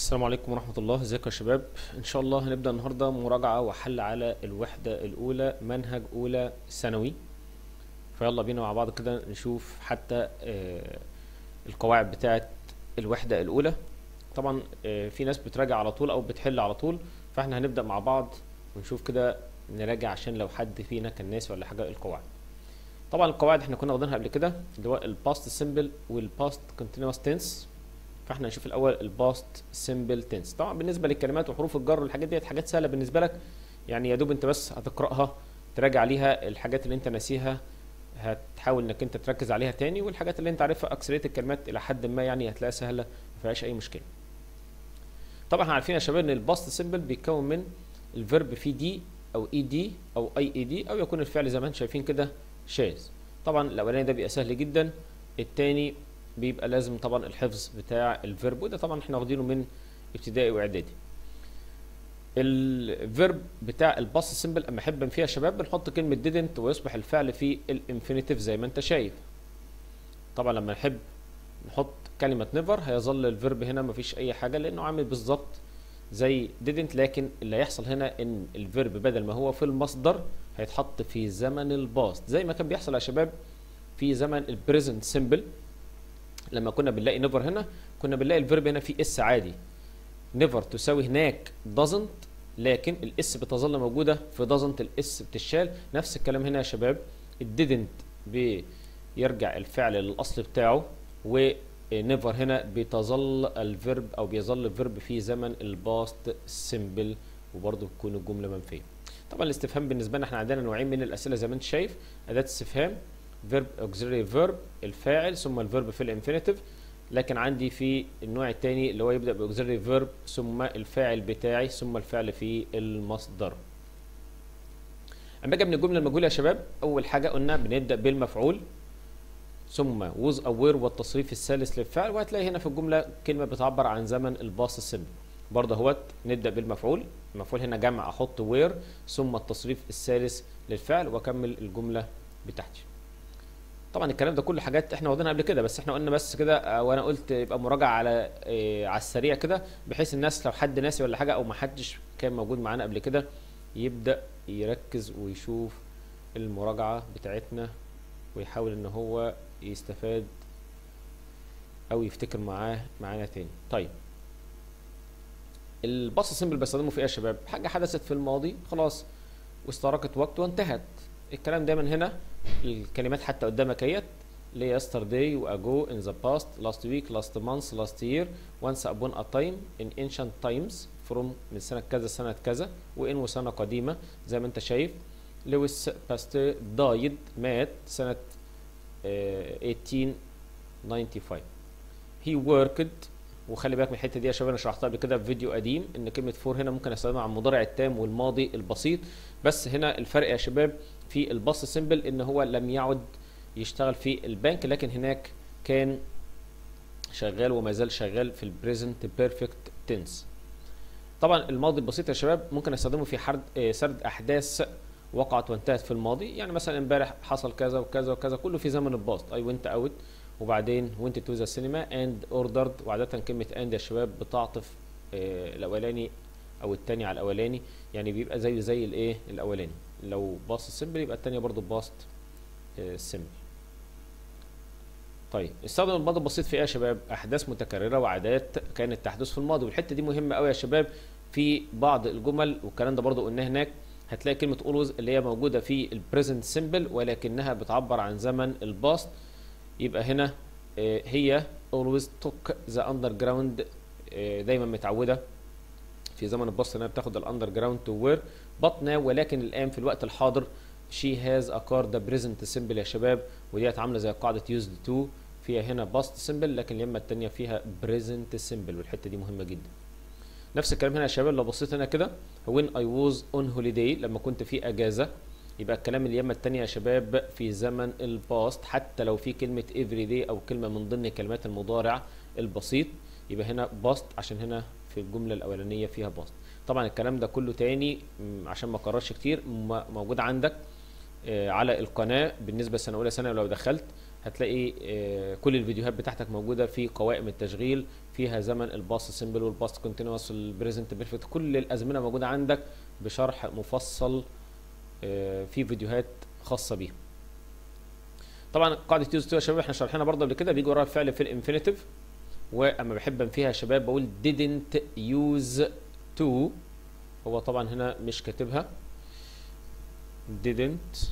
السلام عليكم ورحمة الله ازيكم يا شباب ان شاء الله هنبدأ النهاردة مراجعة وحل على الوحدة الاولى منهج اولى ثانوي فيلا بينا مع بعض كده نشوف حتى آه، القواعد بتاعة الوحدة الاولى طبعا آه، في ناس بتراجع على طول او بتحل على طول فاحنا هنبدأ مع بعض ونشوف كده نراجع عشان لو حد فينا كان ناسي ولا حاجة القواعد طبعا القواعد احنا كنا واخدينها قبل كده اللي هو الباست سيمبل والباست كونتينوس تنس فاحنا هنشوف الاول الباست سيمبل تنس طبعا بالنسبه للكلمات وحروف الجر والحاجات ديت حاجات سهله بالنسبه لك يعني يا دوب انت بس هتقراها تراجع عليها الحاجات اللي انت ناسيها هتحاول انك انت تركز عليها تاني والحاجات اللي انت عارفها اكثريه الكلمات الى حد ما يعني هتلاقيها سهله ما فيهاش اي مشكله طبعا احنا عارفين يا شباب ان الباست سيمبل بيتكون من الفيرب فيه دي او اي دي او اي اي دي او يكون الفعل زي ما انتم شايفين كده شاذ طبعا الاولاني ده بيبقى سهل جدا التاني بيبقى لازم طبعا الحفظ بتاع الفيرب وده طبعا احنا واخدينه من ابتدائي واعدادي الفيرب بتاع الباست سيمبل اما احب فيها يا شباب بنحط كلمه didn't ويصبح الفعل في الانفينيتيف زي ما انت شايف طبعا لما نحب نحط كلمه نيفر هيظل الفيرب هنا مفيش اي حاجه لانه عامل بالظبط زي didn't لكن اللي هيحصل هنا ان الفيرب بدل ما هو في المصدر هيتحط في زمن الباست زي ما كان بيحصل يا شباب في زمن البريزنت سيمبل لما كنا بنلاقي نيفر هنا كنا بنلاقي الفيرب هنا فيه اس عادي نيفر تساوي هناك doesn't لكن الاس بتظل موجوده في doesn't الاس بتشال نفس الكلام هنا يا شباب didn't بيرجع الفعل للاصل بتاعه ونيفر هنا بتظل الفيرب او بيظل الفيرب في زمن الباست سيمبل وبرضه بتكون الجمله منفيه طبعا الاستفهام بالنسبه لنا احنا عندنا نوعين من الاسئله زي ما انت شايف اداه استفهام فيرب auxiliary verb الفاعل ثم الفيرب في الانفينيتيف لكن عندي في النوع الثاني اللي هو يبدا باوكسيلري فيرب ثم الفاعل بتاعي ثم الفعل في المصدر اما اجي من الجمله المجهوله يا شباب اول حاجه قلنا بنبدا بالمفعول ثم وز اوير والتصريف الثالث للفعل وهتلاقي هنا في الجمله كلمه بتعبر عن زمن الباص السيمبل برضه اهوت نبدا بالمفعول المفعول هنا جمع احط وير ثم التصريف الثالث للفعل واكمل الجمله بتاعتي طبعا الكلام ده كله حاجات احنا واخدينها قبل كده بس احنا قلنا بس كده آه، وانا قلت يبقى مراجعه على اه على السريع كده بحيث الناس لو حد ناسي ولا حاجه او ما حدش كان موجود معانا قبل كده يبدا يركز ويشوف المراجعه بتاعتنا ويحاول ان هو يستفاد او يفتكر معاه معانا تاني طيب الباص سيمبل بستخدمه في ايه يا شباب حاجه حدثت في الماضي خلاص واستغرقت وقت وانتهت الكلام دايما هنا الكلمات حتى قدامك اهيت اللي هي yesterday واجو in the past last week last month last year once upon a time in ancient times from من سنة كذا سنة كذا وإن وسنة قديمة زي ما أنت شايف لويس باستور دايد مات سنة آه، 1895 he worked وخلي بالك من الحته دي يا شباب انا شرحتها قبل كده في فيديو قديم ان كلمه فور هنا ممكن استخدمها على المضارع التام والماضي البسيط بس هنا الفرق يا شباب في الباص سيمبل ان هو لم يعد يشتغل في البنك لكن هناك كان شغال وما زال شغال في البريزنت بيرفكت تنس طبعا الماضي البسيط يا شباب ممكن استخدمه في حرد آه، سرد احداث وقعت وانتهت في الماضي يعني مثلا امبارح حصل كذا وكذا وكذا كله في زمن الباست اي وانت اوت وبعدين وانت تو ذا سينما اند اوردرد وعاده كلمه اند يا شباب بتعطف آه، الاولاني او التاني على الاولاني يعني بيبقى زيه زي الايه الاولاني لو باص سيمبل يبقى التانية برضو باست سيمبل طيب استخدم الماضي البسيط في ايه يا شباب احداث متكرره وعادات كانت تحدث في الماضي والحته دي مهمه قوي يا شباب في بعض الجمل والكلام ده برضو قلناه هناك هتلاقي كلمه always اللي هي موجوده في البريزنت سيمبل ولكنها بتعبر عن زمن الباست يبقى هنا آه، هي always took the underground آه، دايما متعوده في زمن الباست انها بتاخد الاندر جراوند تو وير but now ولكن الان في الوقت الحاضر she has a car the present simple يا شباب وديت عامله زي قاعده used to فيها هنا past simple لكن اليمه الثانيه فيها present simple والحته دي مهمه جدا نفس الكلام هنا يا شباب لو بصيت هنا كده when I was on holiday لما كنت في اجازه يبقى الكلام اليمه الثانيه يا شباب في زمن الباست حتى لو في كلمه every day او كلمه من ضمن كلمات المضارع البسيط يبقى هنا باست عشان هنا في الجمله الاولانيه فيها باست طبعا الكلام ده كله تاني م، عشان ما اكررش كتير م- موجود عندك آه، على القناه بالنسبه لسنه اولى ثانوي لو دخلت هتلاقي آه، كل الفيديوهات بتاعتك موجوده في قوائم التشغيل فيها زمن الباست سيمبل والباست كونتينوس والبريزنت بيرفكت كل الازمنه موجوده عندك بشرح مفصل آه، في فيديوهات خاصه بيها طبعا قاعده يوز تو يا شباب احنا شرحناها برضه قبل كده بيجي وراها الفعل في الانفينيتيف واما بحب انفيها يا شباب بقول didn't use to هو طبعا هنا مش كاتبها didn't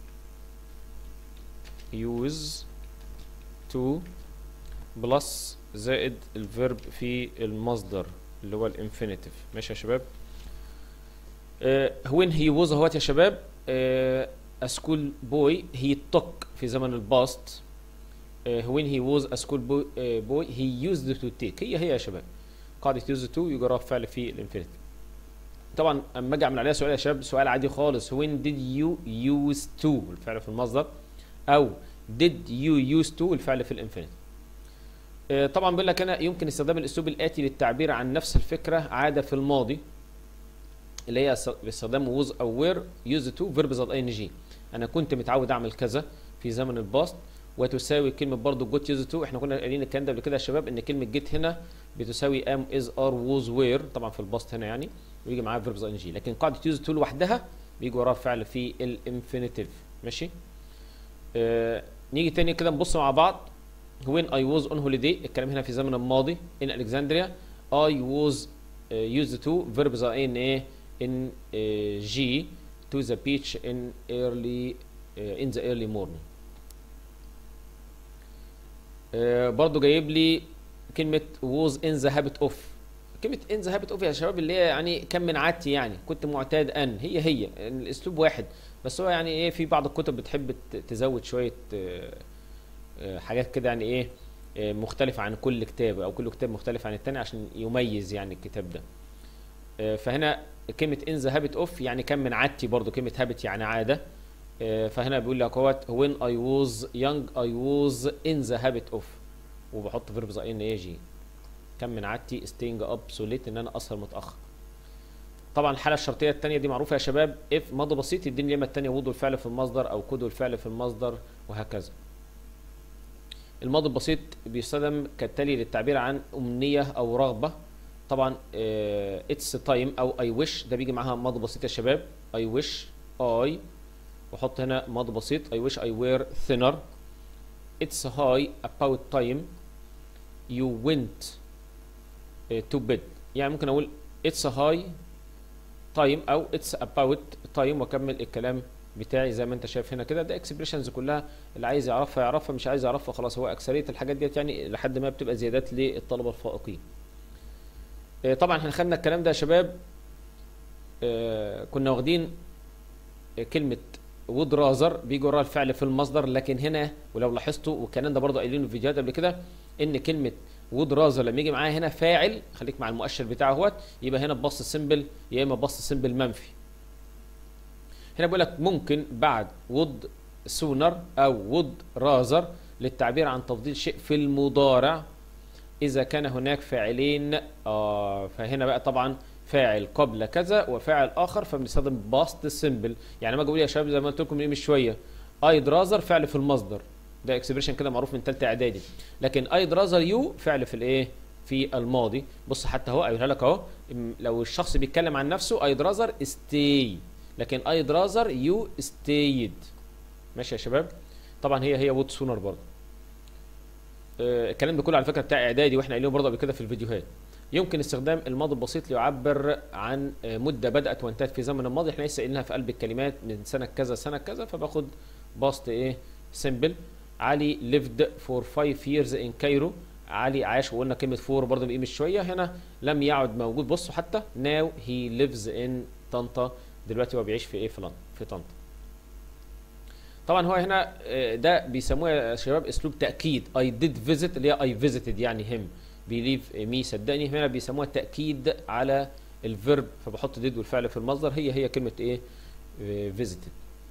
use to بلس زائد الفيرب في المصدر اللي هو الانفينيتيف ماشي يا شباب آه when he was اهوت يا شباب آه a school boy he took في زمن الباست آه when he was a school boy, آه boy he used to take هي هي يا شباب قاعدة use to يجرى فعل في الانفينيتيف طبعا اما اجي اعمل عليها سؤال يا شباب سؤال عادي خالص when did you use to الفعل في المصدر او did you use to الفعل في الانفينيتيف آه، طبعا بيقول لك انا يمكن استخدام الاسلوب الاتي للتعبير عن نفس الفكره عاده في الماضي اللي هي است- باستخدام was او were used to verb زائد ing انا كنت متعود اعمل كذا في زمن الباست وتساوي كلمه برضو got used to احنا كنا قايلين الكلام ده قبل كده يا شباب ان كلمه get هنا بتساوي am is are was were طبعا في الباست هنا يعني ويجي معاها verb زائد ing لكن قاعده used to لوحدها بيجي وراها فعل في الانفينيتيف ماشي آه نيجي تاني كده نبص مع بعض when I was on holiday الكلام هنا في زمن الماضي in Alexandria I was uh, used to verbs are in a in uh, G to the beach in early uh, in the early morning uh, برضو جايب لي كلمة was in the habit of كلمة in the habit of يا شباب اللي هي يعني كم من عادتي يعني كنت معتاد ان هي هي الاسلوب واحد بس هو يعني ايه في بعض الكتب بتحب ت- تزود شوية آه، آه، حاجات كده يعني ايه آه، مختلفة عن كل كتاب او كل كتاب مختلف عن التاني عشان يميز يعني الكتاب ده آه، فهنا كلمة in the habit of يعني كم من عادتي برضو كلمة habit يعني عادة آه، فهنا بيقول لك اهوت when I was young I was in the habit of وبحط فيرب زي ان اي جي كم من عادتي staying up so late ان انا اسهر متاخر طبعا الحاله الشرطيه الثانيه دي معروفه يا شباب if ماضي بسيط يديني الكلمه الثانيه وضو الفعل في المصدر او كود الفعل في المصدر وهكذا الماضي البسيط بيستخدم كالتالي للتعبير عن امنيه او رغبه طبعا اتس تايم او اي ويش ده بيجي معاها ماضي بسيط يا شباب اي ويش اي واحط هنا ماضي بسيط اي ويش اي وير ثينر اتس هاي about time you went uh, to bed يعني ممكن اقول it's a high time او it's about time واكمل الكلام بتاعي زي ما انت شايف هنا كده ده اكسبريشنز كلها اللي عايز يعرفها يعرفها مش عايز يعرفها خلاص هو اكثريه الحاجات ديت يعني لحد ما بتبقى زيادات للطلبه الفائقين آه، طبعا احنا خدنا الكلام ده يا شباب آه، كنا واخدين آه، كلمه وود رازر بيجي وراها الفعل في المصدر لكن هنا ولو لاحظتوا والكلام ده برضه قايلينه في فيديوهات قبل كده ان كلمه وود رازر لما يجي معاها هنا فاعل خليك مع المؤشر بتاعه اهوت يبقى هنا بص سيمبل يا اما بص سيمبل منفي هنا بيقول لك ممكن بعد وود سونر او وود رازر للتعبير عن تفضيل شيء في المضارع اذا كان هناك فاعلين آه فهنا بقى طبعا فاعل قبل كذا وفاعل اخر فبنستخدم باست سيمبل يعني ما اقول يا شباب زي ما قلت لكم ايه من شويه ايد رازر فعل في المصدر ده اكسبريشن كده معروف من ثالثه اعدادي لكن ايد رازر يو فعل في الايه في الماضي بص حتى اهو قايلها لك اهو ام- لو الشخص بيتكلم عن نفسه ايد رازر ستي لكن ايد رازر يو ستيد ماشي يا شباب طبعا هي هي وود سونر برضه آه، الكلام ده كله على فكره بتاع اعدادي واحنا قايلينه برضه قبل كده في الفيديوهات يمكن استخدام الماضي البسيط ليعبر عن آه، مده بدات وانتهت في زمن الماضي احنا لسه قايلينها في قلب الكلمات من سنه كذا سنه كذا فباخد باست ايه سيمبل علي lived for five years in Cairo علي عاش وقلنا كلمة فور برضه بقيمة شوية هنا لم يعد موجود بصوا حتى now he lives in طنطا دلوقتي هو بيعيش في ايه في لندن في طنطا طبعا هو هنا آه، ده بيسموه يا شباب اسلوب تاكيد I did visit اللي هي I visited يعني him believe me صدقني هنا بيسموها تاكيد على الفيرب فبحط did والفعل في المصدر هي هي كلمه ايه آه، visited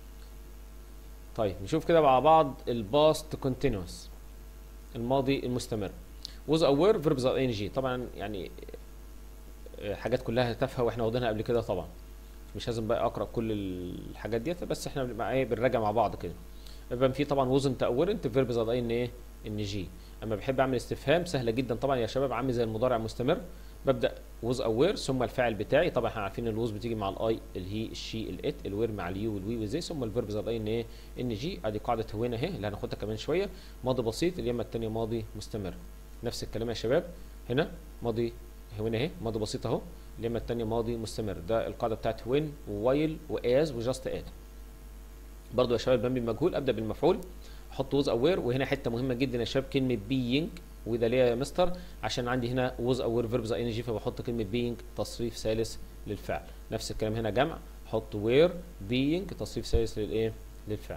طيب نشوف كده مع بعض الباست كونتينوس الماضي المستمر was aware verbs are ing طبعا يعني آه، حاجات كلها تافهه واحنا واخدينها قبل كده طبعا مش لازم بقى اقرا كل الحاجات ديت بس احنا بنبقى ايه بنراجع مع بعض كده يبقى في طبعا wasn't aware verbs are ان ايه ان جي اما بحب اعمل استفهام سهله جدا طبعا يا شباب عامل زي المضارع المستمر ببدا ووز اوير ثم الفاعل بتاعي طبعا احنا عارفين ان الووز بتيجي مع الاي الهي الشي الات الوير مع اليو والوي والزي ثم الفيرب زي الاي ان ايه ان جي ادي قاعده هنا اهي اللي هناخدها كمان شويه ماضي بسيط اليمه الثانيه ماضي مستمر نفس الكلام يا شباب هنا ماضي هنا اهي ماضي بسيط اهو اليمه الثانيه ماضي مستمر ده القاعده بتاعت وين ووايل واز وجاست اد برضو يا شباب بنبي المجهول ابدا بالمفعول احط ووز اوير وهنا حته مهمه جدا يا شباب كلمه بينج وده ليه يا مستر عشان عندي هنا ووز اوير فيربز اي ان جي فبحط كلمه بينج تصريف ثالث للفعل نفس الكلام هنا جمع احط وير بينج تصريف ثالث للايه للفعل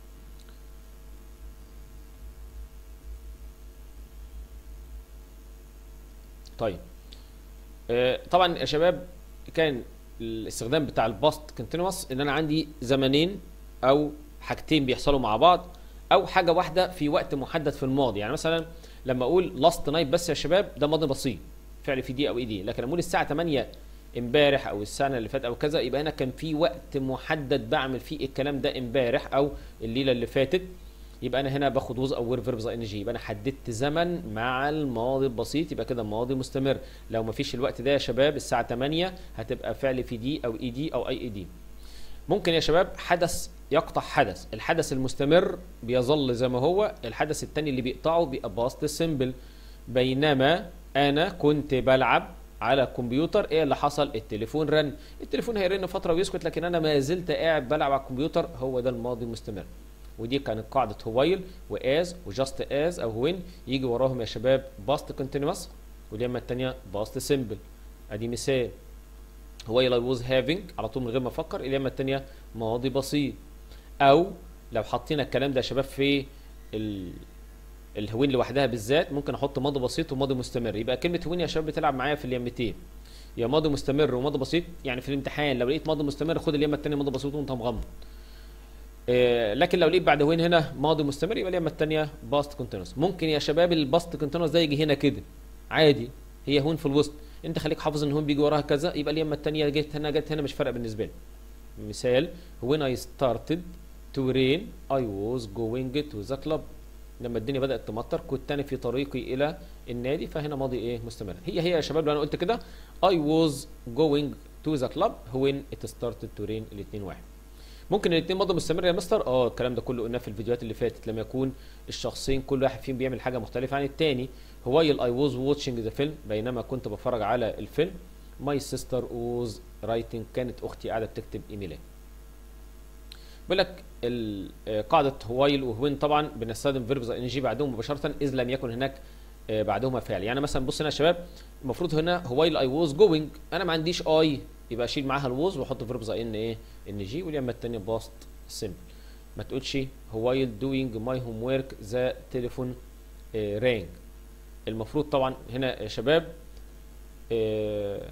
طيب آه طبعا يا شباب كان الاستخدام بتاع الباست كونتينوس ان انا عندي زمنين او حاجتين بيحصلوا مع بعض او حاجه واحده في وقت محدد في الماضي يعني مثلا لما اقول لاست نايت بس يا شباب ده ماضي بسيط فعل في دي او اي دي لكن لما اقول الساعه 8 امبارح او السنه اللي فاتت او كذا يبقى هنا كان في وقت محدد بعمل فيه الكلام ده امبارح او الليله اللي فاتت يبقى انا هنا باخد وز او وير فيربز ان جي يبقى انا حددت زمن مع الماضي البسيط يبقى كده ماضي مستمر لو ما فيش الوقت ده يا شباب الساعه 8 هتبقى فعل في دي او اي دي او اي اي دي ممكن يا شباب حدث يقطع حدث الحدث المستمر بيظل زي ما هو الحدث الثاني اللي بيقطعه بيبقى باست سيمبل بينما انا كنت بلعب على الكمبيوتر ايه اللي حصل التليفون رن التليفون هيرن فتره ويسكت لكن انا ما زلت قاعد بلعب على الكمبيوتر هو ده الماضي المستمر ودي كانت قاعده هوايل واز وجاست از او وين يجي وراهم يا شباب باست كونتينوس واليمه الثانيه باست سيمبل ادي مثال هوايل اي ووز هافينج على طول من غير ما افكر اليمه الثانيه ماضي بسيط او لو حطينا الكلام ده يا شباب في ال... الهوين لوحدها بالذات ممكن احط ماضي بسيط وماضي مستمر يبقى كلمه هوين يا شباب بتلعب معايا في اليمتين يا ماضي مستمر وماضي بسيط يعني في الامتحان لو لقيت ماضي مستمر خد اليمه الثانيه ماضي بسيط وانت مغمض إيه لكن لو لقيت بعد وين هنا ماضي مستمر يبقى اليمه الثانيه باست كونتينوس ممكن يا شباب الباست كونتينوس ده يجي هنا كده عادي هي هون في الوسط انت خليك حافظ ان هون بيجي وراها كذا يبقى اليمه الثانيه جت هنا جت هنا مش فارقه بالنسبه لي مثال when I started to rain I was going to the club لما الدنيا بدات تمطر كنت انا في طريقي الى النادي فهنا ماضي ايه مستمر هي هي يا شباب لو انا قلت كده I was going to the club when it started to rain الاثنين واحد ممكن الاثنين ماضي مستمر يا مستر اه الكلام ده كله قلناه في الفيديوهات اللي فاتت لما يكون الشخصين كل واحد فيهم بيعمل حاجه مختلفه عن الثاني while I was watching the film بينما كنت بتفرج على الفيلم my sister was writing كانت اختي قاعده بتكتب ايميلات بيقول لك قاعده وايل ووين طبعا بنستخدم فيربز ان جي بعدهم مباشره اذ لم يكن هناك بعدهما فعل يعني مثلا بص هنا يا شباب المفروض هنا وايل اي واز جوينج انا ما عنديش اي يبقى اشيل معاها الووز واحط فيربز ان ايه ان جي واليمه الثانيه باست سيمبل ما تقولش وايل دوينج ماي هوم ورك ذا تليفون رينج المفروض طبعا هنا يا شباب آه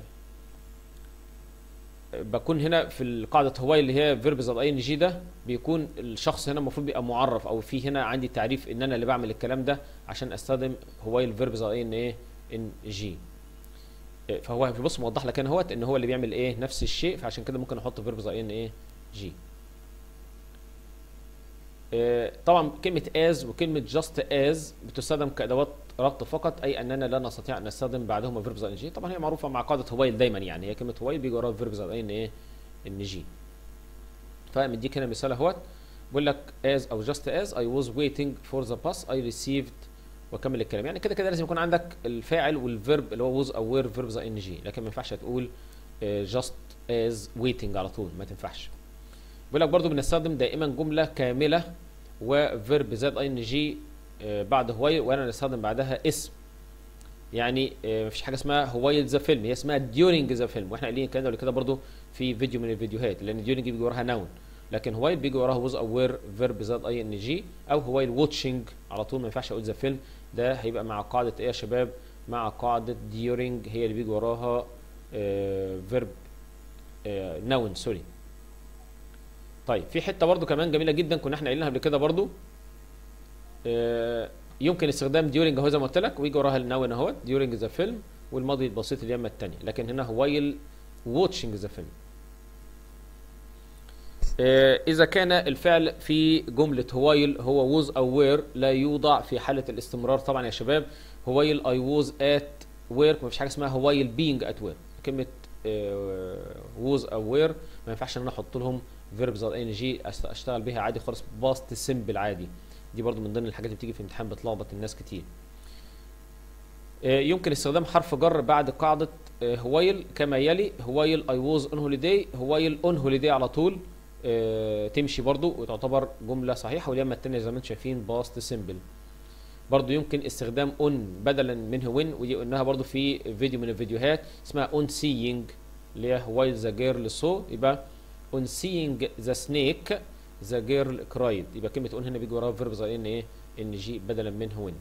بكون هنا في قاعدة هواي اللي هي فيرب زائد اي ان جي ده بيكون الشخص هنا المفروض بيبقى معرف او في هنا عندي تعريف ان انا اللي بعمل الكلام ده عشان استخدم هواي الفيرب زائد اي ان ايه ان جي فهو بص موضح لك هنا اهوت ان هو اللي بيعمل ايه نفس الشيء فعشان كده ممكن احط فيرب زائد ان ايه جي طبعا كلمة as وكلمة just as بتستخدم كأدوات ربط فقط أي أننا لا نستطيع أن نستخدم بعدهما فيربز ان جي طبعا هي معروفة مع قاعدة هوايل دايما يعني هي كلمة هوايل بيجي وراها فيربز ان ايه ان جي فمديك هنا مثال اهوت بيقول لك as أو just as I was waiting for the bus I received وكمل الكلام يعني كده كده لازم يكون عندك الفاعل والفيرب اللي هو was أو were فيربز ان جي لكن ما ينفعش تقول just as waiting على طول ما تنفعش بيقول لك برضو بنستخدم دائما جملة كاملة وفيرب زائد اي ان جي بعد هوايل وانا نستخدم بعدها اسم يعني مفيش حاجه اسمها هوايل ذا فيلم هي اسمها ديورنج ذا فيلم واحنا قايلين الكلام ده قبل كده برضو في فيديو من الفيديوهات لان ديورنج بيجي وراها نون لكن هوايل بيجي وراها ووز او وير فيرب زائد اي ان جي او هوايل واتشنج على طول ما ينفعش اقول ذا فيلم ده هيبقى مع قاعده ايه يا شباب مع قاعده ديورنج هي اللي بيجي وراها فيرب نون سوري طيب في حته برضو كمان جميله جدا كنا احنا قايلينها قبل كده برضو آه يمكن استخدام ديورنج اهو زي ما قلت لك ويجي وراها النون اهوت ديورنج ذا فيلم والماضي البسيط اليمه الثانيه لكن هنا وايل واتشنج ذا فيلم آه، إذا كان الفعل في جملة هوايل هو was aware لا يوضع في حالة الاستمرار طبعا يا شباب هوايل I was at work مفيش حاجة اسمها هوايل being at work كلمة آه، was aware ما ينفعش ان انا احط لهم verbs او ing أشت- اشتغل بيها عادي خالص past simple عادي دي برضو من ضمن الحاجات اللي بتيجي في امتحان بتلخبط الناس كتير آه، يمكن استخدام حرف جر بعد قاعدة آه، هوايل كما يلي هوايل I was on holiday هوايل on holiday على طول آه، تمشي برضو وتعتبر جملة صحيحة واليمة التانية زي ما انتم شايفين باست سيمبل برضو يمكن استخدام on بدلا من when ودي قلناها برضو في فيديو من الفيديوهات اسمها on seeing اللي هي while the girl saw يبقى on seeing the snake the girl cried يبقى كلمة on هنا بيجي وراها فيرب زي ان ايه ان جي بدلا من when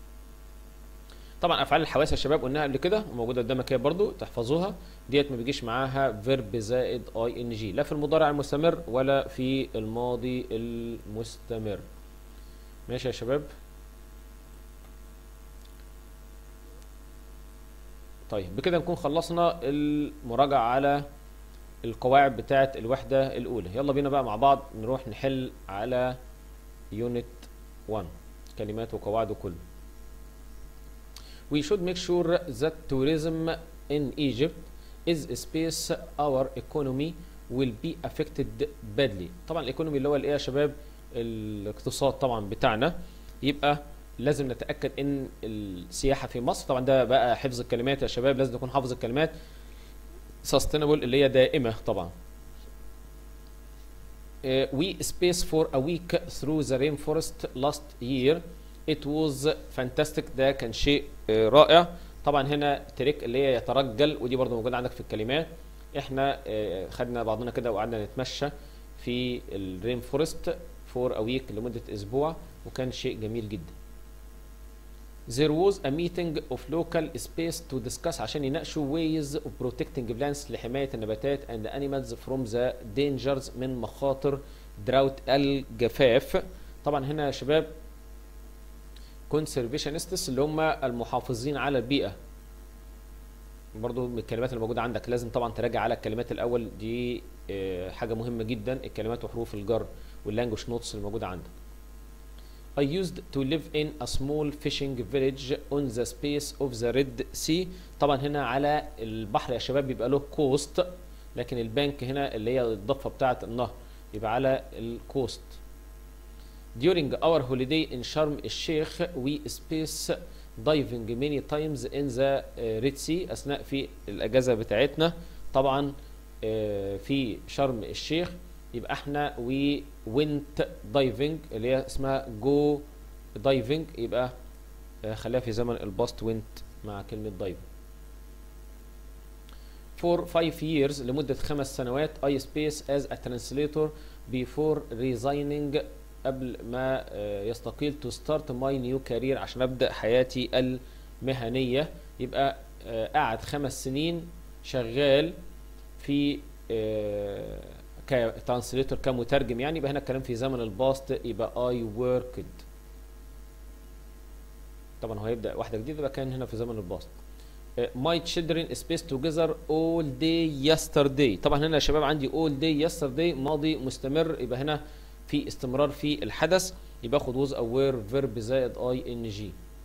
طبعا افعال الحواس يا شباب قلناها قبل كده وموجوده قدامك اهي برضو تحفظوها ديت ما بيجيش معاها فيرب زائد اي ان جي لا في المضارع المستمر ولا في الماضي المستمر ماشي يا شباب طيب بكده نكون خلصنا المراجعه على القواعد بتاعه الوحده الاولى يلا بينا بقى مع بعض نروح نحل على يونت 1 كلمات وقواعد وكله we should make sure that tourism in Egypt is a space our economy will be affected badly طبعا الايكونومي اللي هو الايه يا شباب الاقتصاد طبعا بتاعنا يبقى لازم نتاكد ان السياحه في مصر طبعا ده بقى حفظ الكلمات يا شباب لازم نكون حافظ الكلمات sustainable اللي هي دائمه طبعا Uh, we spaced for a week through the rainforest last year it was fantastic ده كان شيء آه، رائع طبعا هنا تريك اللي هي يترجل ودي برضو موجوده عندك في الكلمات احنا آه، خدنا بعضنا كده وقعدنا نتمشى في الرين فورست فور ا ويك لمده اسبوع وكان شيء جميل جدا There was a meeting of local space to discuss عشان يناقشوا ways of protecting plants لحماية النباتات and animals from the dangers من مخاطر drought الجفاف طبعا هنا يا شباب conservationists اللي هم المحافظين على البيئة برضو من الكلمات اللي موجودة عندك لازم طبعا تراجع على الكلمات الأول دي آه، حاجة مهمة جدا الكلمات وحروف الجر واللانجوج نوتس اللي موجودة عندك I used to live in a small fishing village on the space of the Red Sea طبعا هنا على البحر يا شباب بيبقى له كوست لكن البنك هنا اللي هي الضفة بتاعة النهر يبقى على الكوست During our holiday in Sharm el-Sheikh we space diving many times in the uh, Red Sea أثناء في الأجازة بتاعتنا طبعا آه، في شرم الشيخ يبقى احنا we went diving اللي هي اسمها go diving يبقى آه، خليها في زمن الباست went مع كلمة diving for five years لمدة خمس سنوات I space as a translator before resigning قبل ما آه، يستقيل to start my new career عشان أبدأ حياتي المهنية يبقى آه، قعد خمس سنين شغال في كترانسليتور كمترجم يعني يبقى هنا الكلام في زمن الباست يبقى I worked طبعا هو هيبدأ واحدة جديدة يبقى كان هنا في زمن الباست Uh, my children spaced together all day yesterday طبعا هنا يا شباب عندي all day yesterday ماضي مستمر يبقى هنا في استمرار في الحدث يبقى اخد was aware verb زائد ing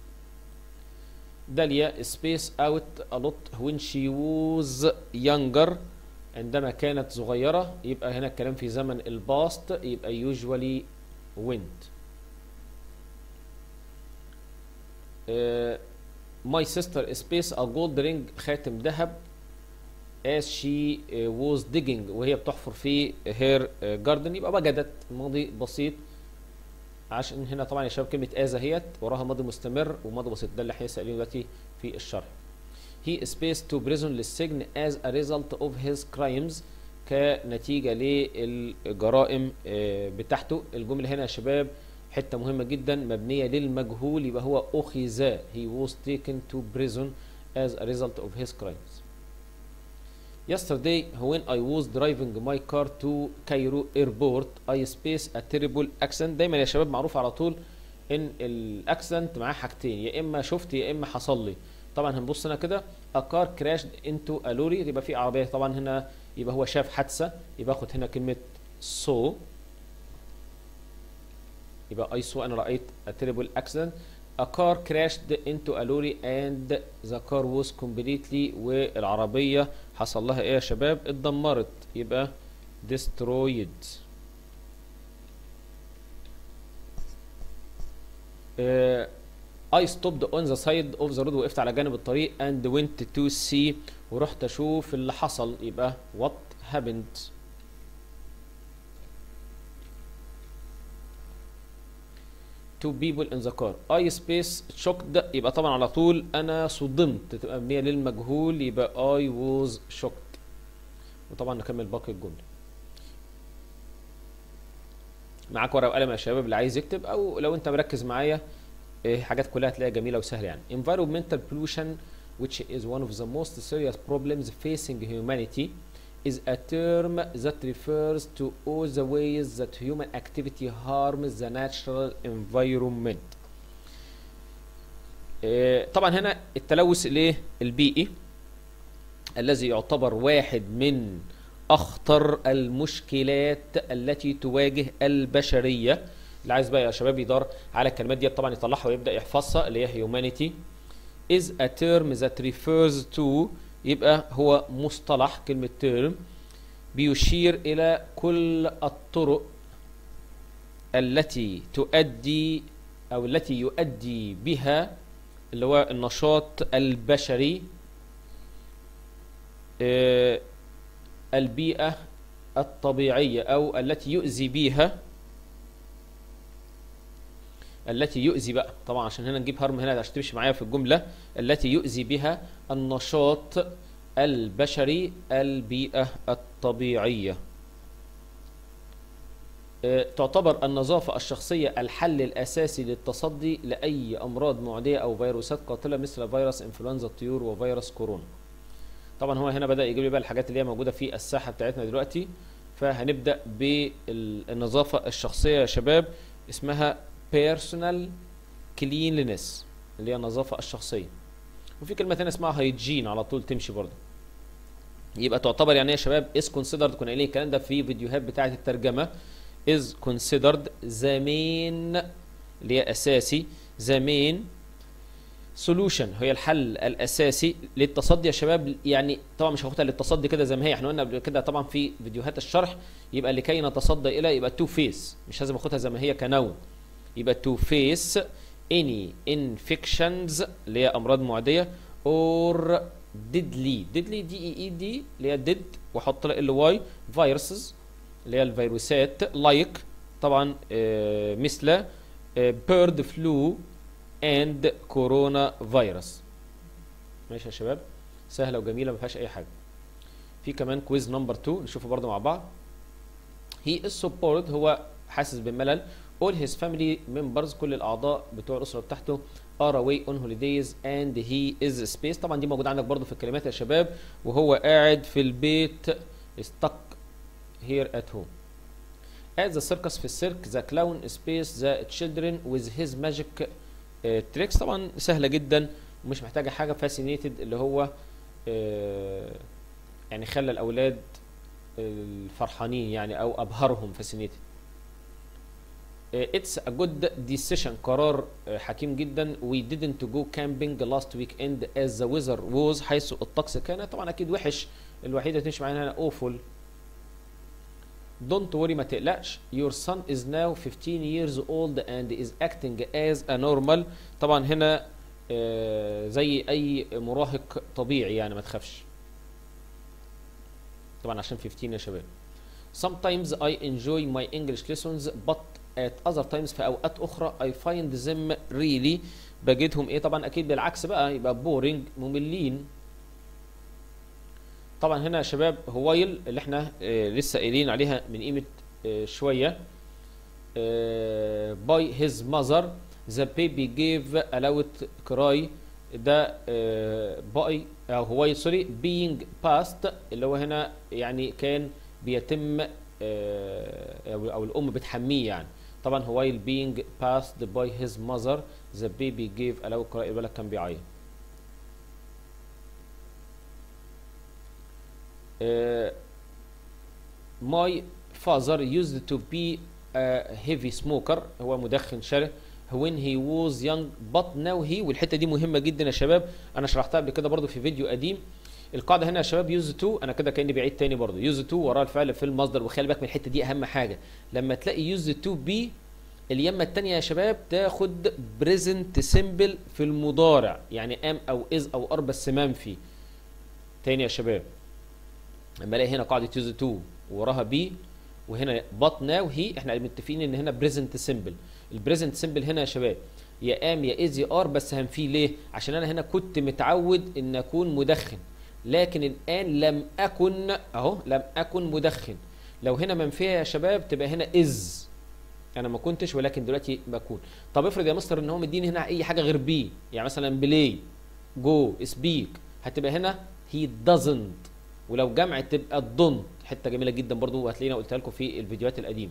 داليا space out a lot when she was younger عندما كانت صغيرة يبقى هنا الكلام في زمن الباست يبقى usually went uh, my sister space a gold ring خاتم ذهب as she uh, was digging وهي بتحفر في her uh, garden يبقى وجدت ماضي بسيط عشان هنا طبعا يا شباب كلمة as اهيت وراها ماضي مستمر وماضي بسيط ده اللي احنا سائلينه دلوقتي في الشرح he spaced to prison للسجن as a result of his crimes كنتيجة للجرائم آه، بتاعته الجملة هنا يا شباب حتة مهمة جدا مبنية للمجهول يبقى هو أخذ he was taken to prison as a result of his crimes Yesterday when I was driving my car to Cairo airport I spaced a terrible accident دايما يا شباب معروف على طول ان الاكسنت معاه حاجتين يا اما شفت يا اما حصل لي طبعا هنبص هنا كده a car crashed into a lorry يبقى في عربيه طبعا هنا يبقى هو شاف حادثه يبقى اخد هنا كلمه saw يبقى I saw أنا رأيت a terrible accident a car crashed into a lorry and the car was completely والعربية حصل لها ايه يا شباب اتدمرت يبقى destroyed آه، I stopped on the side of the road وقفت على جانب الطريق and went to see ورحت اشوف اللي حصل يبقى what happened to people in the car I space shocked يبقى طبعا على طول انا صدمت تبقى مبنيه للمجهول يبقى I was shocked وطبعا نكمل باقي الجمله معاك ورقه وقلم يا شباب اللي عايز يكتب او لو انت مركز معايا إيه، حاجات كلها هتلاقيها جميله وسهله يعني environmental pollution which is one of the most serious problems facing humanity is a term that refers to all the ways that human activity harms the natural environment إيه، طبعا هنا التلوث الايه البيئي الذي يعتبر واحد من اخطر المشكلات التي تواجه البشريه اللي عايز بقى يا شباب يدور على الكلمات دي طبعا يطلعها ويبدا يحفظها اللي هي humanity is a term that refers to يبقى هو مصطلح كلمه term بيشير الى كل الطرق التي تؤدي او التي يؤدي بها اللي هو النشاط البشري آه، البيئة الطبيعية أو التي يؤذي بها التي يؤذي بقى طبعا عشان هنا نجيب هرم هنا عشان تمشي معايا في الجملة التي يؤذي بها النشاط البشري البيئة الطبيعية آه، تعتبر النظافة الشخصية الحل الأساسي للتصدي لأي أمراض معدية أو فيروسات قاتلة مثل فيروس إنفلونزا الطيور وفيروس كورونا طبعا هو هنا بدأ يجيب لي بقى الحاجات اللي هي موجودة في الساحة بتاعتنا دلوقتي فهنبدأ بالنظافة الشخصية يا شباب اسمها personal cleanliness اللي هي النظافة الشخصية وفي كلمة تانية اسمها هيجين على طول تمشي برضه يبقى تعتبر يعني ايه يا شباب is considered كنا قايلين الكلام ده في فيديوهات بتاعة الترجمة is considered the main اللي هي أساسي the main solution هي الحل الاساسي للتصدي يا شباب يعني طبعا مش هاخدها للتصدي كده زي ما هي احنا قلنا قبل كده طبعا في فيديوهات الشرح يبقى لكي نتصدى الى يبقى تو فيس مش لازم اخدها زي ما هي كنون يبقى تو فيس any infections اللي هي امراض معديه or deadly deadly دي اي اي دي اللي هي dead واحط لها ال واي viruses اللي هي الفيروسات like طبعا آه مثل آه bird flu and كورونا فيروس ماشي يا شباب سهله وجميله ما فيهاش اي حاجه في كمان كويز نمبر 2 نشوفه برضه مع بعض he is so bored هو حاسس بالملل all his family members كل الاعضاء بتوع الاسره بتاعته are away on holidays and he is space طبعا دي موجوده عندك برضه في الكلمات يا شباب وهو قاعد في البيت stuck here at home at the circus في السيرك the clown space the children with his magic تريكس طبعا سهله جدا ومش محتاجه حاجه فاسينيتد اللي هو آه، يعني خلى الاولاد الفرحانين يعني او ابهرهم فاسينيتد اتس ا جود decision قرار آه، حكيم جدا we didn't go camping last weekend as the weather was حيث الطقس كان طبعا اكيد وحش الوحيده تمشي معانا هنا awful Don't worry ما تقلقش your son is now 15 years old and is acting as a normal طبعا هنا آه، زي اي مراهق طبيعي يعني ما تخافش طبعا عشان 15 يا شباب Sometimes I enjoy my English lessons but at other times في اوقات اخرى I find them really بجدهم ايه طبعا اكيد بالعكس بقى يبقى boring مملين طبعا هنا يا شباب هوايل اللي احنا آه لسه قايلين عليها من قيمه آه شويه باي هيز ماذر ذا بيبي جيف الاوت كراي ده باي او هوايل سوري بينج باست اللي هو هنا يعني كان بيتم آه او أو الام بتحميه يعني طبعا هوايل بينج باست باي هيز ماذر ذا بيبي جيف الاوت كراي الولد كان بيعيط ماي father used to be a heavy smoker هو مدخن شره when he was young but now he والحته دي مهمه جدا يا شباب انا شرحتها قبل كده برضو في فيديو قديم القاعده هنا يا شباب يوز تو انا كده كاني بعيد تاني برضو يوز تو وراه الفعل في المصدر وخلي بالك من الحته دي اهم حاجه لما تلاقي يوز تو بي اليمه التانية يا شباب تاخد بريزنت سيمبل في المضارع يعني ام او از او ار بس منفي تاني يا شباب لما الاقي هنا قاعده يوز تو وراها بي وهنا بات ناو هي احنا متفقين ان هنا بريزنت سيمبل البريزنت سيمبل هنا يا شباب يا ام يا از يا ار بس هنفيه ليه عشان انا هنا كنت متعود ان اكون مدخن لكن الان لم اكن اهو لم اكن مدخن لو هنا منفيه يا شباب تبقى هنا از انا ما كنتش ولكن دلوقتي بكون طب افرض يا مستر ان هو مديني هنا اي حاجه غير بي يعني مثلا بلاي جو سبيك هتبقى هنا هي doesn't ولو جمع تبقى don't حته جميله جدا برضو وهتلاقيني قلتها لكم في الفيديوهات القديمه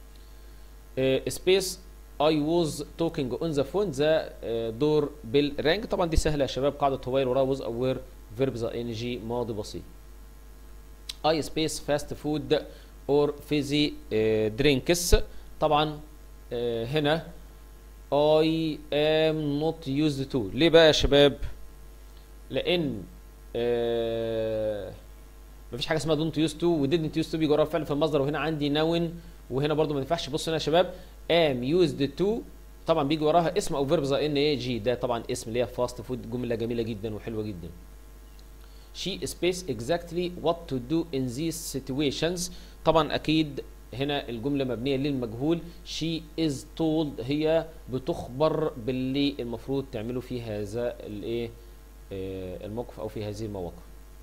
سبيس اي واز توكينج اون ذا فون ذا دور بالرانج طبعا دي سهله يا شباب قاعده هوايل وراها واز او وير فيرب ذا ان جي ماضي بسيط اي سبيس فاست فود اور فيزي درينكس طبعا آه هنا I am not used to ليه بقى يا شباب لان آه مفيش حاجه اسمها don't use to و didn't use to بيجي وراها فعل في المصدر وهنا عندي noun وهنا برضو ما ينفعش بص هنا يا شباب am used to طبعا بيجي وراها اسم او فيرب زي ان اي جي ده طبعا اسم اللي هي فاست فود جمله جميله جدا وحلوه جدا she space exactly what to do in these situations طبعا اكيد هنا الجمله مبنيه للمجهول she is told هي بتخبر باللي المفروض تعمله في هذا الايه الموقف او في هذه المواقف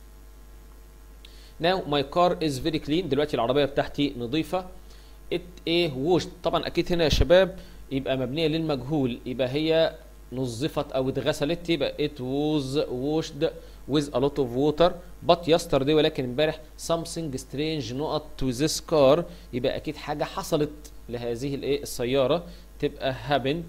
now my car is very clean دلوقتي العربيه بتاعتي نظيفه it a washed طبعا اكيد هنا يا شباب يبقى مبنيه للمجهول يبقى هي نظفت او اتغسلت يبقى it was washed with a lot of water but yesterday ولكن امبارح something strange نقط to this car يبقى اكيد حاجه حصلت لهذه الايه السياره تبقى happened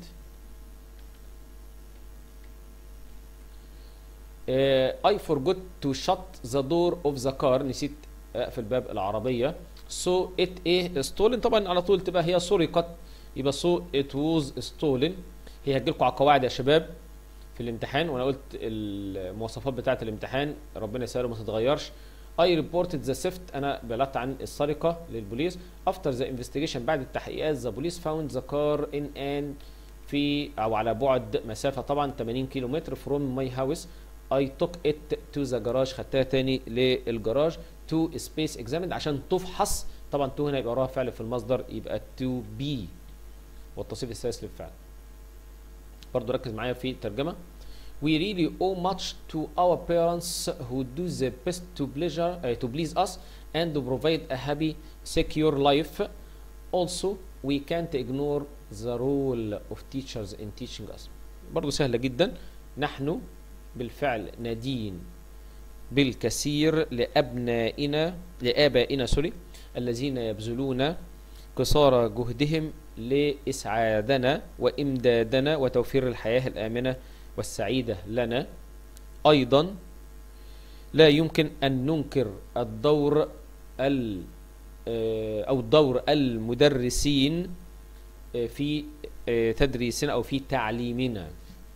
uh, I forgot to shut the door of the car نسيت اقفل باب العربيه so it ايه stolen طبعا على طول تبقى هي سرقت يبقى so it was stolen هي هتجيلكم على القواعد يا شباب في الامتحان وانا قلت المواصفات بتاعه الامتحان ربنا يسهل وما تتغيرش I reported the theft انا بلغت عن السرقه للبوليس after the investigation بعد التحقيقات the police found the car in an في او على بعد مسافه طبعا 80 كيلو متر from my house I took it to the garage خدتها تاني للجراج to space examined عشان تفحص طبعا to هنا يبقى وراها فعل في المصدر يبقى to be والتصريف الثالث للفعل برضو ركز معايا في الترجمة We really owe much to our parents who do their best to pleasure uh, to please us and to provide a happy, secure life. Also, we can't ignore the role of teachers in teaching us. برضو سهلة جدا نحن بالفعل ندين بالكثير لأبنائنا لآبائنا سوري الذين يبذلون قصارى جهدهم لإسعادنا وإمدادنا وتوفير الحياة الآمنة والسعيدة لنا أيضا لا يمكن أن ننكر الدور ال أو دور المدرسين في تدريسنا أو في تعليمنا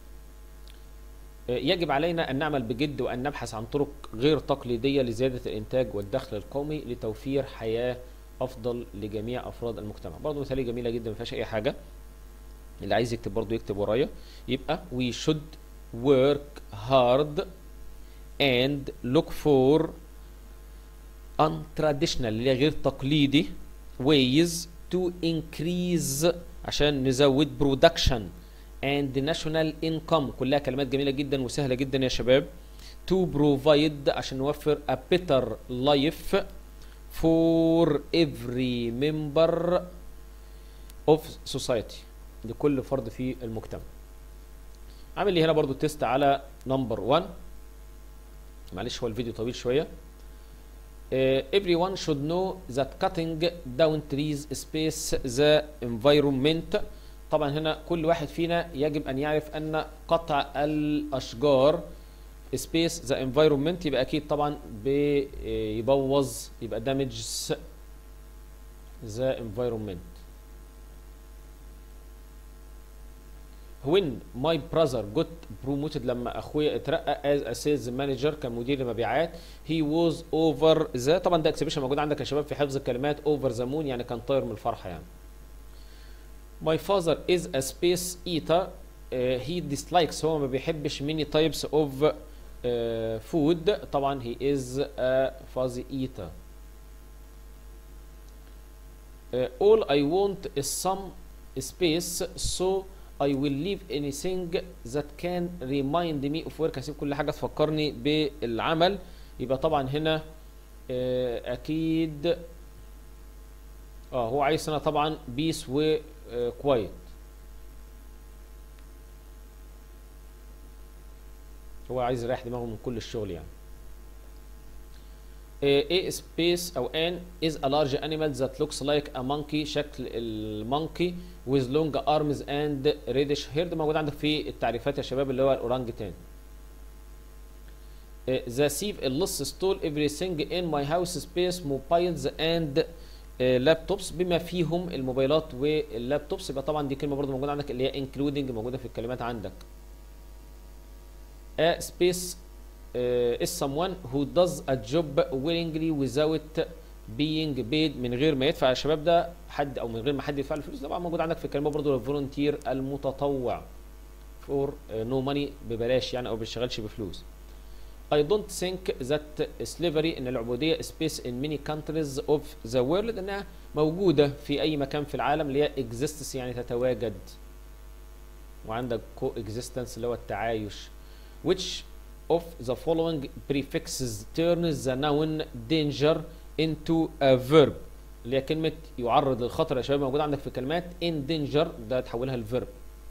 يجب علينا أن نعمل بجد وأن نبحث عن طرق غير تقليدية لزيادة الإنتاج والدخل القومي لتوفير حياة افضل لجميع افراد المجتمع برضه مثاليه جميله جدا ما فيهاش اي حاجه اللي عايز يكتب برضه يكتب ورايا يبقى we should work hard and look for untraditional اللي هي غير تقليدي ways to increase عشان نزود production and national income كلها كلمات جميله جدا وسهله جدا يا شباب to provide عشان نوفر a better life for every member of society لكل فرد في المجتمع عامل لي هنا برضو تيست على نمبر 1 معلش هو الفيديو طويل شويه uh, everyone should know that cutting down trees space the environment طبعا هنا كل واحد فينا يجب ان يعرف ان قطع الاشجار سبيس ذا انفايرمنت يبقى اكيد طبعا بيبوظ يبقى دامجز the environment when my brother got promoted لما اخويا اترقى as a sales manager كمدير مبيعات he was over the طبعا ده اكسبريشن موجود عندك يا شباب في حفظ الكلمات over the moon يعني كان طاير من الفرحه يعني my father is a space eater uh, he dislikes هو ما بيحبش many types of uh, food طبعا he is a fuzzy eater uh, all I want is some space so I will leave anything that can remind me of work هسيب كل حاجة تفكرني بالعمل يبقى طبعا هنا آه، أكيد اه هو عايز هنا طبعا بيس و كوايت هو عايز يريح دماغه من كل الشغل يعني a space او an is a large animal that looks like a monkey شكل المونكي with long arms and reddish hair ده موجود عندك في التعريفات يا شباب اللي هو الاورانجتان the thief اللص stole everything in my house space mobiles and لابتوبس بما فيهم الموبايلات واللابتوبس يبقى طبعا دي كلمه برضو موجوده عندك اللي هي including موجوده في الكلمات عندك a space uh, is someone who does a job willingly without being paid من غير ما يدفع يا شباب ده حد او من غير ما حد يدفع له فلوس طبعا موجود عندك في الكلمه برضو الفولunteer المتطوع for uh, no money ببلاش يعني او ما بيشتغلش بفلوس I don't think that slavery ان العبوديه space in many countries of the world انها موجوده في اي مكان في العالم اللي هي exists يعني تتواجد وعندك coexistence اللي هو التعايش which of the following prefixes turns the noun danger into a verb اللي هي كلمة يعرض للخطر يا شباب موجودة عندك في كلمات in danger ده تحولها لفيرب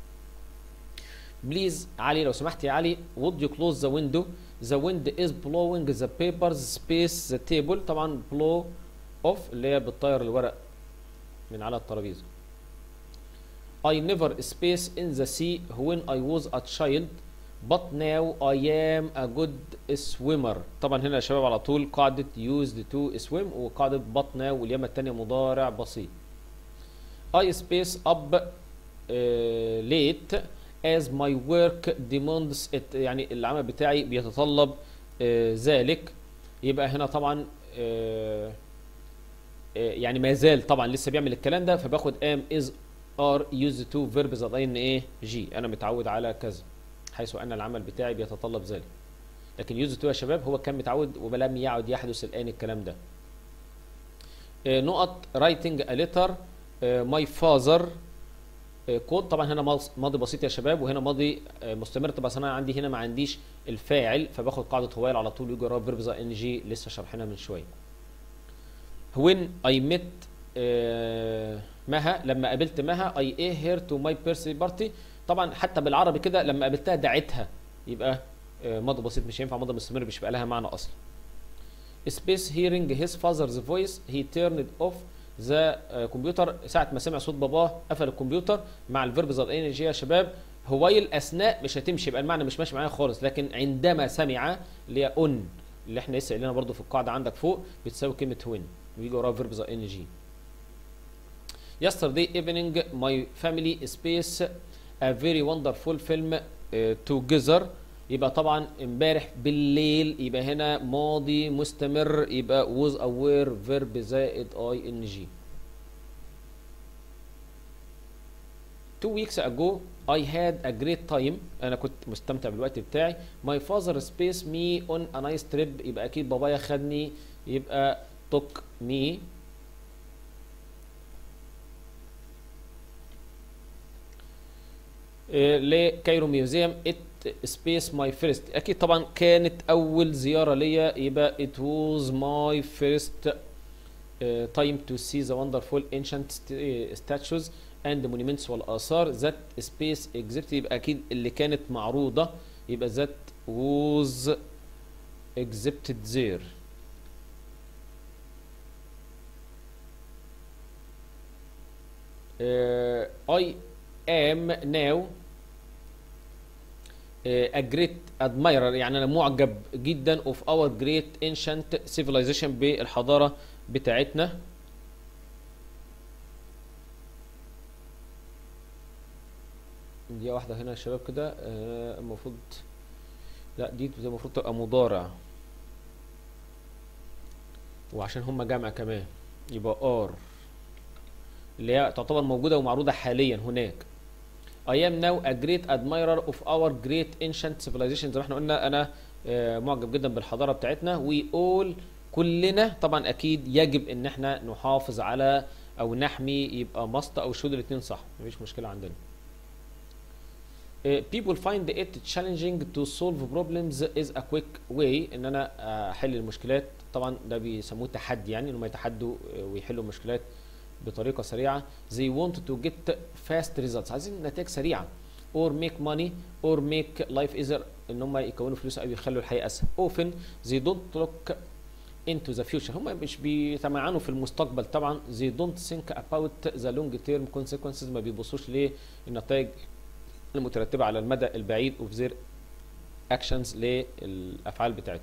بليز علي لو سمحت يا علي would you close the window the wind is blowing the papers space the table طبعا blow off اللي هي بتطير الورق من على الترابيزة I never space in the sea when I was a child but now I am a good swimmer طبعا هنا يا شباب على طول قاعدة used to swim وقاعدة but now واليمة التانية مضارع بسيط I space up uh, late as my work demands it يعني العمل بتاعي بيتطلب uh, ذلك يبقى هنا طبعا uh, uh, يعني ما زال طبعا لسه بيعمل الكلام ده فباخد am is are used to verb that ان ايه جي انا متعود على كذا حيث ان العمل بتاعي بيتطلب ذلك لكن يوز تو يا شباب هو كان متعود ولم يعد يحدث الان الكلام ده آه، نقط رايتنج ا ليتر ماي فازر كود طبعا هنا ماض- ماضي بسيط يا شباب وهنا ماضي آه، مستمر طبعا انا عندي هنا ما عنديش الفاعل فباخد قاعده هوايل على طول يجي وراها فيرب ان جي لسه شارحينها من شويه when I met آه، مها لما قابلت مها I ate her to my birthday party طبعا حتى بالعربي كده لما قابلتها دعيتها يبقى آه، ماضي بسيط مش هينفع ماضي مستمر مش بقى لها معنى اصلا space hearing his father's voice he turned off the كمبيوتر ساعة ما سمع صوت باباه قفل الكمبيوتر مع الفيرب ذات ان جي يا شباب هوايل اثناء مش هتمشي يبقى المعنى مش ماشي معايا خالص لكن عندما سمع اللي هي اون اللي احنا لسه قايلينها برضو في القاعده عندك فوق بتساوي كلمه وين ويجي وراها فيرب ذات ان جي Yesterday evening my family space a very wonderful film uh, together يبقى طبعا امبارح بالليل يبقى هنا ماضي مستمر يبقى was aware verb زائد اي ان جي two weeks ago I had a great time انا كنت مستمتع بالوقت بتاعي my father spaced me on a nice trip يبقى اكيد بابايا خدني يبقى took me إيه، لكايرو ميوزيوم ات سبيس ماي فيرست اكيد طبعا كانت اول زياره ليا يبقى it was my first uh, time to see the wonderful ancient st- uh, statues and monuments والاثار that space exhibit يبقى اكيد اللي كانت معروضه يبقى that was exhibited there uh, I am now uh, a great admirer يعني انا معجب جدا of our great ancient civilization بالحضاره بتاعتنا دي واحدة هنا يا شباب كده آه، المفروض لا دي المفروض تبقى مضارع وعشان هما جمع كمان يبقى ار اللي هي تعتبر موجودة ومعروضة حاليا هناك I am now a great admirer of our great ancient civilization زي ما احنا قلنا انا آه، معجب جدا بالحضارة بتاعتنا we all كلنا طبعا اكيد يجب ان احنا نحافظ على او نحمي يبقى ماست او شود الاثنين صح مفيش مشكلة عندنا Uh, people find it challenging to solve problems is a quick way ان انا آه، احل المشكلات طبعا ده بيسموه تحدي يعني انهم يتحدوا آه، ويحلوا المشكلات بطريقه سريعه they want to get fast results عايزين نتائج سريعه or make money or make life easier ان هم يكونوا فلوس او يخلوا الحياه اسهل often they don't look into the future هم مش بيتمعنوا في المستقبل طبعا they don't think about the long term consequences ما بيبصوش للنتائج المترتبة على المدى البعيد of their actions للأفعال بتاعتهم.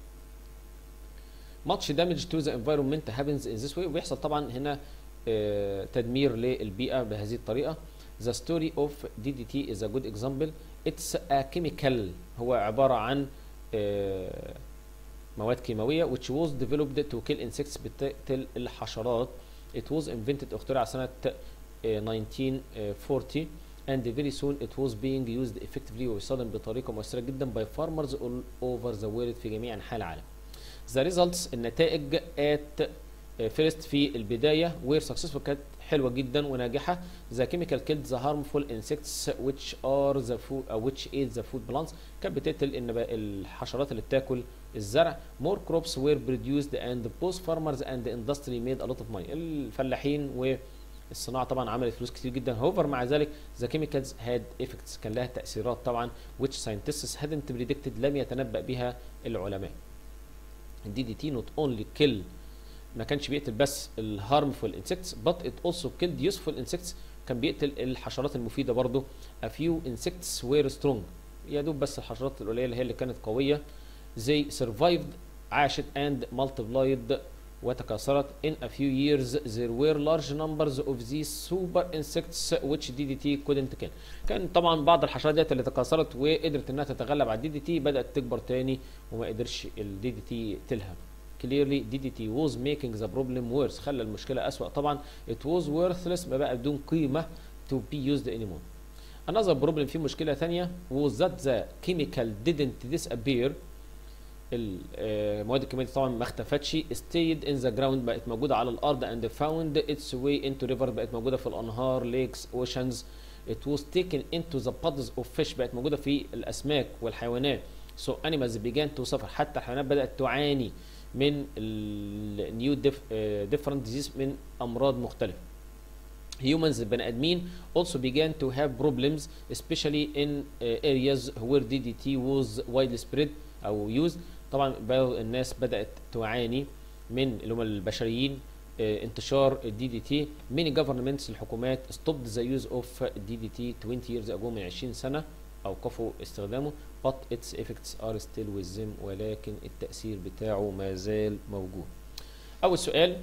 Much damage to the environment happens in this way وبيحصل طبعا هنا آه، تدمير للبيئة بهذه الطريقة. The story of DDT is a good example. It's a chemical هو عبارة عن آه، مواد كيماوية which was developed to kill insects بتقتل الحشرات. It was invented اخترع سنة آه، 1940 and very soon it was being used effectively ويستخدم بطريقة مؤثرة جدا by farmers all over the world في جميع أنحاء العالم. The results النتائج at first في البداية were successful كانت حلوة جدا وناجحة. The chemical killed the harmful insects which are the food uh, which eat the food plants كانت بتقتل النبا- الحشرات اللي بتاكل الزرع. More crops were produced and both farmers and the industry made a lot of money. الفلاحين و الصناعه طبعا عملت فلوس كتير جدا هوفر مع ذلك the chemicals had effects كان لها تاثيرات طبعا which scientists hadn't predicted لم يتنبأ بها العلماء الدي دي تي not only kill ما كانش بيقتل بس ال harmful insects but it also killed useful insects كان بيقتل الحشرات المفيدة برضه a few insects were strong يا دوب بس الحشرات القليلة هي اللي كانت قوية they survived عاشت and multiplied وتكاثرت in a few years there were large numbers of these super insects which DDT couldn't kill كان طبعا بعض الحشرات ديت اللي تكاثرت وقدرت انها تتغلب على الدي دي تي بدات تكبر تاني وما قدرش الدي دي تي يقتلها clearly DDT was making the problem worse خلى المشكله اسوأ طبعا it was worthless ما بقى بدون قيمه to be used anymore another problem في مشكله ثانيه was that the chemical didn't disappear المواد الكيميائيه دي طبعا ما اختفتش stayed in the ground بقت موجوده على الارض and found its way into river بقت موجوده في الانهار lakes oceans it was taken into the bodies of fish بقت موجوده في الاسماك والحيوانات so animals began to suffer حتى الحيوانات بدات تعاني من ال new dif- آه، different disease من امراض مختلفه humans البني ادمين also began to have problems especially in uh, areas where DDT was widely spread او used طبعا بقوا الناس بدات تعاني من اللي هم البشريين آه، انتشار الدي دي تي many governments الحكومات stopped the use of DDT 20 years ago من 20 سنه اوقفوا استخدامه but its effects are still with them ولكن التاثير بتاعه ما زال موجود اول سؤال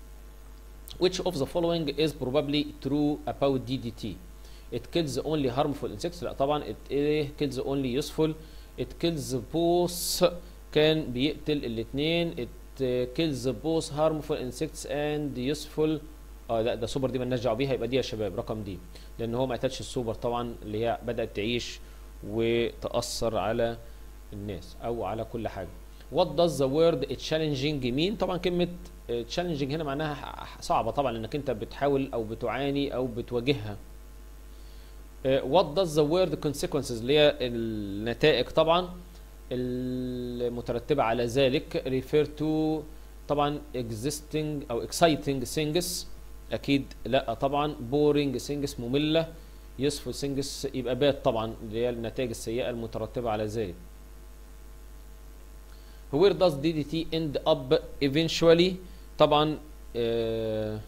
which of the following is probably true about DDT it kills only harmful insects لا طبعا it إيه kills only useful it kills both كان بيقتل الاثنين it uh, kills both harmful insects and useful اه لا ده سوبر دي مالناش دعوه بيها يبقى دي يا شباب رقم دي لان هو ما قتلش السوبر طبعا اللي هي بدات تعيش وتاثر على الناس او على كل حاجه what does the word challenging mean طبعا كلمه آه، challenging هنا معناها ح- صعبه طبعا انك انت بتحاول او بتعاني او بتواجهها آه، what does the word consequences اللي هي النتائج طبعا المترتبة على ذلك refer to طبعا existing او exciting things اكيد لا طبعا boring things مملة useful things يبقى bad طبعا اللي هي النتائج السيئة المترتبة على ذلك where does DDT end up eventually طبعا آه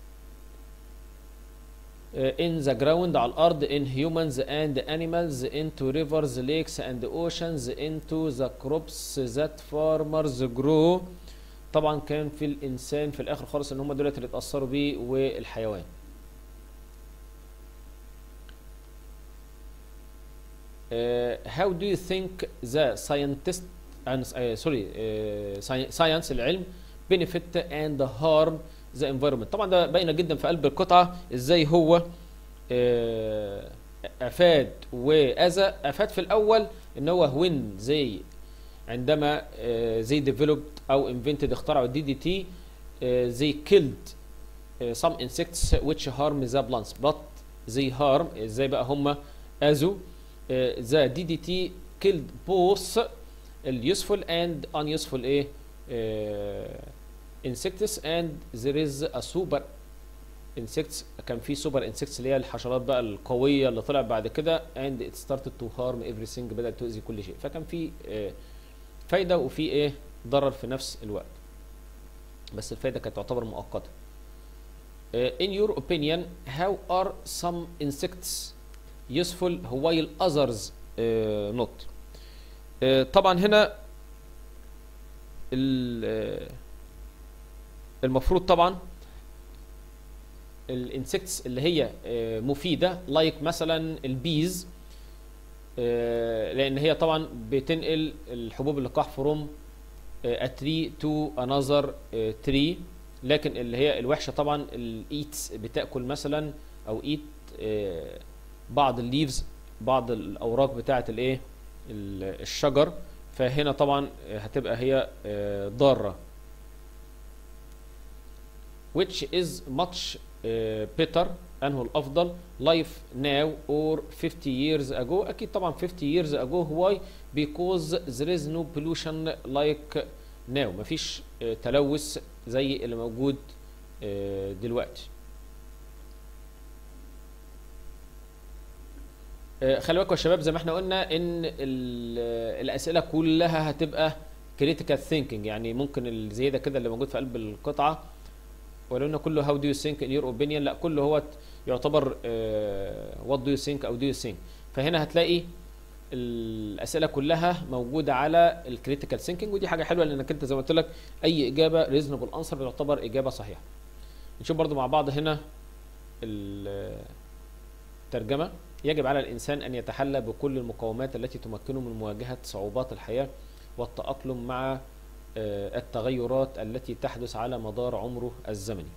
in the ground على الأرض in humans and animals into rivers lakes and oceans into the crops that farmers grow طبعا كان في الإنسان في الآخر خالص إن هم دولت اللي اتأثروا بيه والحيوان how do you think the scientist and uh, sorry uh, sci- science العلم benefit and harm the environment طبعا ده باينه جدا في قلب القطعه ازاي هو آه، افاد واذى افاد في الاول ان هو وين زي عندما آه، زي developed او invented اخترعوا الدي دي تي they killed آه، some insects which harm the plants but they harm ازاي بقى هم اذوا آه، the DDT killed both ال useful and unuseful ايه آه، insects and there is a super insects كان في سوبر insects اللي هي الحشرات بقى القوية اللي طلعت بعد كده and it started to harm everything بدأت تؤذي كل شيء فكان في آه، فايدة وفي ايه ضرر في نفس الوقت بس الفايدة كانت تعتبر مؤقتة آه، in your opinion how are some insects useful while others آه، not آه، طبعا هنا ال- آه، المفروض طبعا الانسكتس اللي هي آه، مفيده لايك مثلا البيز آه، لان هي طبعا بتنقل الحبوب اللقاح فروم a tree to another آه، tree لكن اللي هي الوحشه طبعا الايتس بتاكل مثلا او ايت بعض الليفز بعض الاوراق بتاعه الايه ال- الشجر فهنا طبعا آه، هتبقى هي آه، ضاره which is much uh, better انه الافضل life now or 50 years ago اكيد طبعا 50 years ago why because there is no pollution like now مفيش uh, تلوث زي اللي موجود uh, دلوقتي آه، خلي بالكم يا شباب زي ما احنا قلنا ان ال- الاسئله كلها هتبقى critical thinking يعني ممكن الزياده كده اللي موجود في قلب القطعه ولو ان كله how do you think in your opinion لا كله هو يعتبر آه، what do you think او do you think فهنا هتلاقي الاسئله كلها موجوده على الكريتيكال ثينكينج ودي حاجه حلوه لانك انت زي ما قلت لك اي اجابه ريزونبل انسر بتعتبر اجابه صحيحه نشوف برضو مع بعض هنا الترجمه يجب على الانسان ان يتحلى بكل المقومات التي تمكنه من مواجهه صعوبات الحياه والتاقلم مع آه، التغيرات التي تحدث على مدار عمره الزمني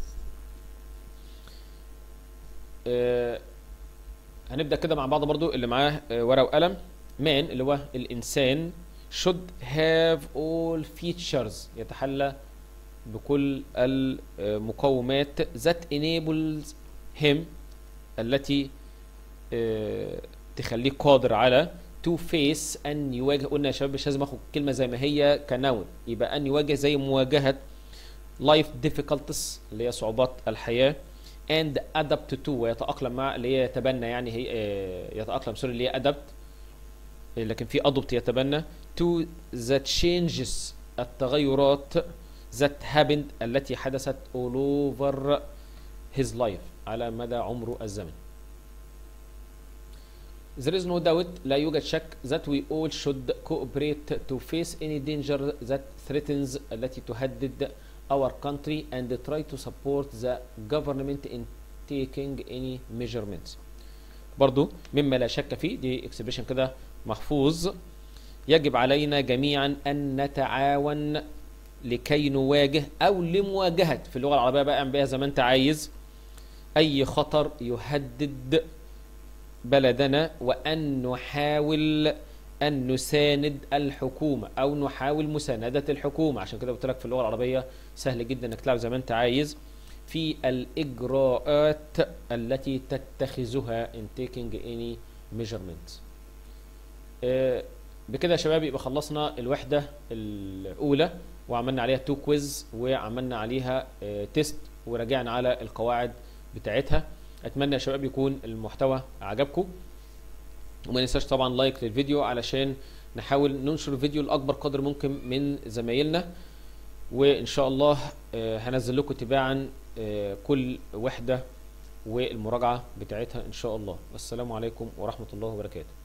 آه، هنبدأ كده مع بعض برضو اللي معاه آه، ورقة وقلم man اللي هو الإنسان should have all features يتحلى بكل المقومات that enables him التي آه، تخليه قادر على to face ان يواجه قلنا يا شباب مش لازم اخد كلمه زي ما هي كنون يبقى ان يواجه زي مواجهه life difficulties اللي هي صعوبات الحياه and adapt to ويتاقلم مع اللي هي يتبنى يعني هي آه، يتاقلم سوري اللي هي adapt لكن في adopt يتبنى to the changes التغيرات that happened التي حدثت all over his life على مدى عمره الزمني There is no doubt لا يوجد شك that we all should cooperate to face any danger that threatens التي تهدد our country and try to support the government in taking any measurements. برضو مما لا شك فيه دي اكسبريشن كده محفوظ يجب علينا جميعا ان نتعاون لكي نواجه او لمواجهه في اللغه العربيه بقى اعمل بيها زي ما انت عايز اي خطر يهدد بلدنا وأن نحاول أن نساند الحكومة أو نحاول مساندة الحكومة عشان كده قلت لك في اللغة العربية سهل جدا إنك تلعب زي ما أنت عايز في الإجراءات التي تتخذها in taking any measurements. آه، بكده يا شباب يبقى خلصنا الوحدة الأولى وعملنا عليها تو كويز وعملنا عليها آه، تيست وراجعنا على القواعد بتاعتها اتمنى يا شباب يكون المحتوى عجبكم وما ننساش طبعا لايك للفيديو علشان نحاول ننشر الفيديو لاكبر قدر ممكن من زمايلنا وان شاء الله آه، هنزل لكم تباعا آه، كل وحده والمراجعه بتاعتها ان شاء الله والسلام عليكم ورحمه الله وبركاته